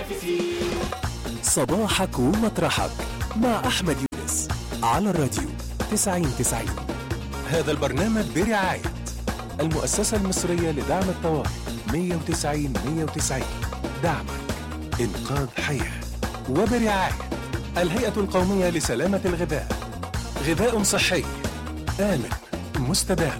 المنافسين صباحك ومطرحك مع أحمد يونس على الراديو 9090 هذا البرنامج برعاية المؤسسة المصرية لدعم الطوارئ 190 190 دعمك إنقاذ حياة وبرعاية الهيئة القومية لسلامة الغذاء غذاء صحي آمن مستدام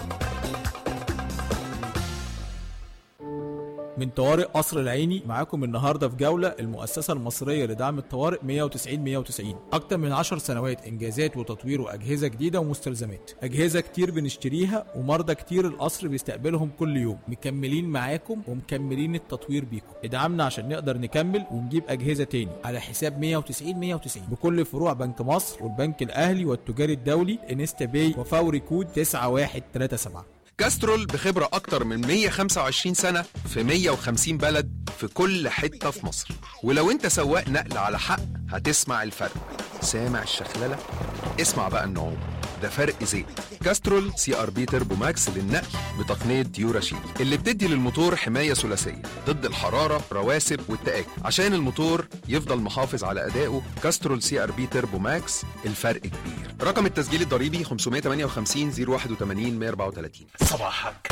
من طوارئ قصر العيني معاكم النهارده في جوله المؤسسه المصريه لدعم الطوارئ 190 190 اكتر من 10 سنوات انجازات وتطوير واجهزه جديده ومستلزمات اجهزه كتير بنشتريها ومرضى كتير القصر بيستقبلهم كل يوم مكملين معاكم ومكملين التطوير بيكم ادعمنا عشان نقدر نكمل ونجيب اجهزه تاني على حساب 190 190 بكل فروع بنك مصر والبنك الاهلي والتجاري الدولي انستا باي وفوري كود 9137 كاسترول بخبرة أكتر من 125 سنة في 150 بلد في كل حتة في مصر ولو أنت سواق نقل على حق هتسمع الفرق سامع الشخللة؟ اسمع بقى النعوم ده فرق زيت كاسترول سي ار بي تربو ماكس للنقل بتقنية ديوراشيل اللي بتدي للموتور حماية ثلاثية ضد الحرارة رواسب والتآكل عشان الموتور يفضل محافظ على أدائه كاسترول سي ار بي تربو ماكس الفرق كبير رقم التسجيل الضريبي 558 081 134 صباحك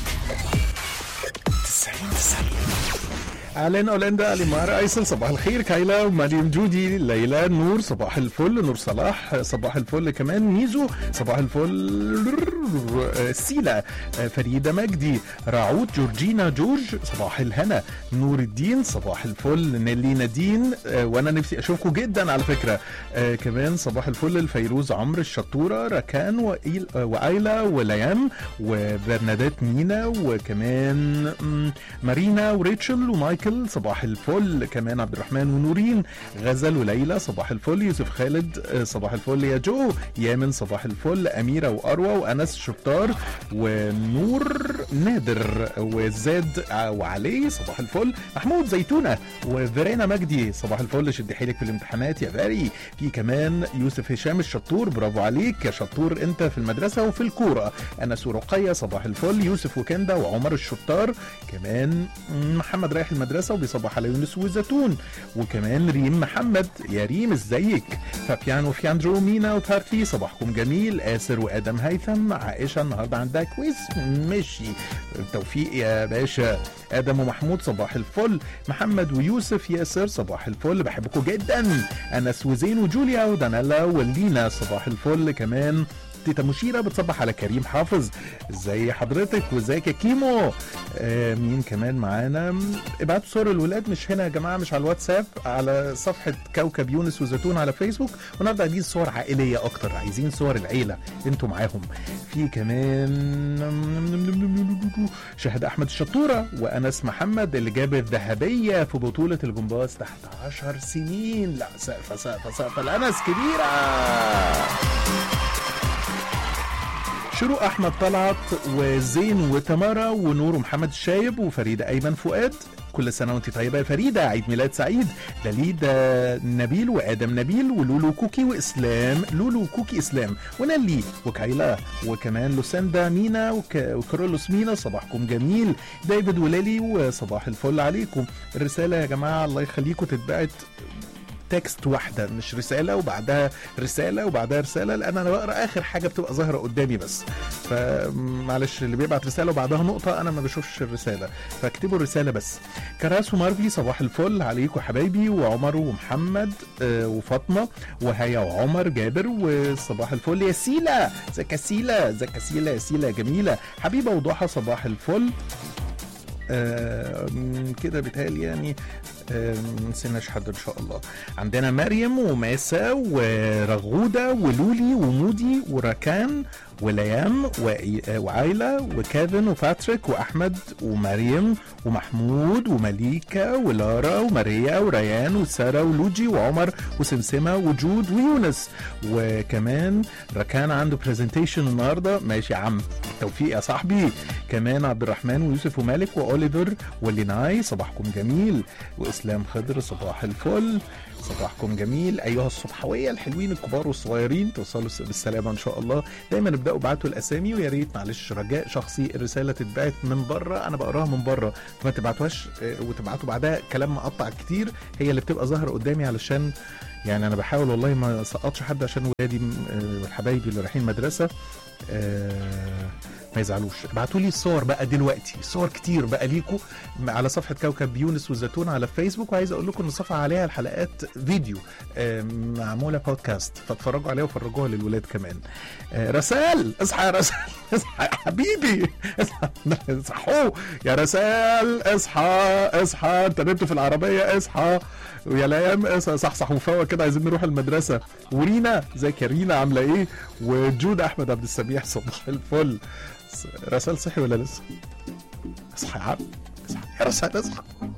90 90 اهلا اولندا لمارا ايسل صباح الخير كايلا ومريم جودي ليلى نور صباح الفل نور صلاح صباح الفل كمان ميزو صباح الفل سيلا فريده مجدي راعود جورجينا جورج صباح الهنا نور الدين صباح الفل نيلي نادين وانا نفسي اشوفكم جدا على فكره كمان صباح الفل الفيروز عمرو الشطوره ركان وإيل وايلا وليام وبرنادات مينا وكمان مارينا وريتشل ومايكل صباح الفل كمان عبد الرحمن ونورين غزل وليلى صباح الفل يوسف خالد صباح الفل يا جو يامن صباح الفل أميرة وأروى وأنس شطار ونور نادر وزاد وعلي صباح الفل محمود زيتونة وفيرينا مجدي صباح الفل شد حيلك في الامتحانات يا فاري في كمان يوسف هشام الشطور برافو عليك يا شطور انت في المدرسة وفي الكورة أنس ورقية صباح الفل يوسف وكندا وعمر الشطار كمان محمد رايح المدرسة وبيصبح على يونس وزيتون وكمان ريم محمد يا ريم ازيك فابيان وفياندرو مينا وبارتي صباحكم جميل آسر وآدم هيثم عائشة النهاردة عندها كويس ماشي توفيق يا باشا آدم ومحمود صباح الفل محمد ويوسف ياسر صباح الفل بحبكم جدا أنس وزين وجوليا ودانيلا ولينا صباح الفل كمان تيتا مشيرة بتصبح على كريم حافظ ازاي حضرتك وازيك يا كيمو آه مين كمان معانا ابعتوا صور الولاد مش هنا يا جماعة مش على الواتساب على صفحة كوكب يونس وزيتون على فيسبوك والنهارده عايزين صور عائلية أكتر عايزين صور العيلة انتوا معاهم في كمان شهد أحمد الشطورة وأنس محمد اللي جاب الذهبية في بطولة الجمباز تحت عشر سنين لا سقفة سقفة سقفة الأنس كبيرة شروق احمد طلعت وزين وتمارا ونور ومحمد الشايب وفريده ايمن فؤاد كل سنه وانت طيبه يا فريده عيد ميلاد سعيد دليدا نبيل وادم نبيل ولولو كوكي واسلام لولو كوكي اسلام ونالي وكايلا وكمان لوساندا مينا وك... وكارولوس مينا صباحكم جميل دايفيد ولالي وصباح الفل عليكم الرساله يا جماعه الله يخليكم تتبعت تكست واحده مش رساله وبعدها رساله وبعدها رساله لان انا بقرا اخر حاجه بتبقى ظاهره قدامي بس فمعلش اللي بيبعت رساله وبعدها نقطه انا ما بشوفش الرساله فاكتبوا الرساله بس كراس ومارفي صباح الفل عليكم حبايبي وعمر ومحمد آه وفاطمه وهيا وعمر جابر وصباح الفل يا سيلا ازيك يا سيلا ازيك يا سيلا يا سيلا جميله حبيبه وضحى صباح الفل آه كده بيتهيألي يعني آه ما نسيناش حد ان شاء الله عندنا مريم وماسة ورغودة ولولي ومودي وركان وليام وعايلة وكيفن وباتريك وأحمد ومريم ومحمود ومليكة ولارا وماريا وريان وسارة ولوجي وعمر وسمسمة وجود ويونس وكمان ركان عنده برزنتيشن النهارده ماشي يا عم توفيق يا صاحبي كمان عبد الرحمن ويوسف ومالك واوليفر وليناي صباحكم جميل اسلام خضر صباح الفل صباحكم جميل ايها الصبحويه الحلوين الكبار والصغيرين توصلوا بالسلامه ان شاء الله دايما ابداوا ابعتوا الاسامي ويا ريت معلش رجاء شخصي الرساله تتبعت من بره انا بقراها من بره ما تبعتوهاش آه، وتبعتوا بعدها كلام مقطع كتير هي اللي بتبقى ظاهره قدامي علشان يعني انا بحاول والله ما اسقطش حد عشان ولادي آه، والحبايبي اللي رايحين مدرسه آه، ما يزعلوش ابعتوا لي الصور بقى دلوقتي صور كتير بقى ليكوا على صفحه كوكب يونس والزيتون على فيسبوك وعايز اقول لكم ان الصفحه عليها الحلقات فيديو آه، معموله بودكاست فاتفرجوا عليها وفرجوها للولاد كمان آه، رسال اصحى يا رسال اصحى يا حبيبي اصحى اصحوا يا رسال اصحى اصحى انت نمت في العربيه اصحى ويا ليام اصحى صحصح وفوق كده عايزين نروح المدرسه ورينا ازيك يا رينا عامله ايه وجود احمد عبد السميع صباح الفل رسال صحي ولا لسه اصحى يا عم اصحى يا رسال اصحى